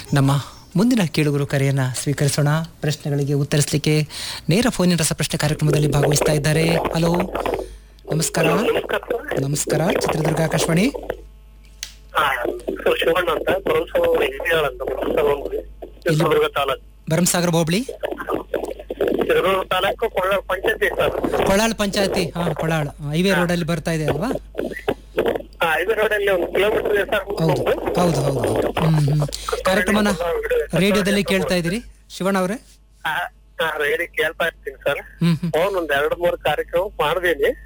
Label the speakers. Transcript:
Speaker 1: ನಮ್ಮ ಮುಂದಿನ ಕೇಳುಗರು ಕರೆಯನ್ನ ಸ್ವೀಕರಿಸೋಣ ಪ್ರಶ್ನೆಗಳಿಗೆ ಉತ್ತರಿಸಲಿಕ್ಕೆ ನೇರ ಫೋನಿನ ರಸಪ್ರಶ್ನೆ ಕಾರ್ಯಕ್ರಮದಲ್ಲಿ ಭಾಗವಹಿಸ್ತಾ ಇದ್ದಾರೆ ಹಲೋ ನಮಸ್ಕಾರ
Speaker 2: ನಮಸ್ಕಾರ ಸರ್.
Speaker 1: ನಮಸ್ಕಾರ ಚಿತ್ರದುರ್ಗ ಆಕಾಶವಾಣಿ
Speaker 2: ಹಾ, ಸರ್ ಶಿವಣ್ಣ ಅಂತ ಪರಮಸ್ವಾಮಿ ಇಂಜಿನಿಯರ್ ಅಂತ ಮುಖ್ಯಸ್ಥರು ಚಿತ್ರದುರ್ಗ ತಾಲೂಕು
Speaker 1: ಭರಮಸಾಗರ ಹೋಬಳಿ
Speaker 2: ಚಿತ್ರದುರ್ಗ ತಾಲೂಕು ಕೊಳ್ಳ ಪಂಚಾಯತಿ ಸರ್
Speaker 1: ಕೊಳಾಳ್ ಪಂಚಾಯತಿ ಹಾ ಕೊಳಾಳ್ ಹೈವೇ ರೋಡಲ್ಲಿ ಬರ್ತಾ ಇದೆ ಅಲ್ವಾ
Speaker 2: ಹಾ ಹೈವೇ ರೋಡಲ್ಲಿ ಒಂದು ಕಿಲೋಮೀಟರ್ ಇದೆ ಸರ್
Speaker 1: ಹೌದು ಹೌದು ಹೌದು ಹೌದು ಹ್ಮ್ ಹ್ಮ್ ಕಾರ್ಯಕ್ರಮನ ರೇಡಿಯೋದಲ್ಲಿ ಕೇಳ್ತಾ ಇದ್ದೀರಿ ಶಿವಣ್ಣ ಅವರೇ
Speaker 2: ಹಾ, ಹಾ, ರೇಡಿ ಕೇಳ್ತಾ ಇರ್ತೀನಿ ಸರ್
Speaker 1: ಹ್ಮ್ ಹ್ಮ್
Speaker 2: ಫೋನ್ ಒಂದ್ ಎರಡ್ ಮೂರು ಕಾರ್ಯಕ್ರಮ ಮಾಡಿದೀನಿ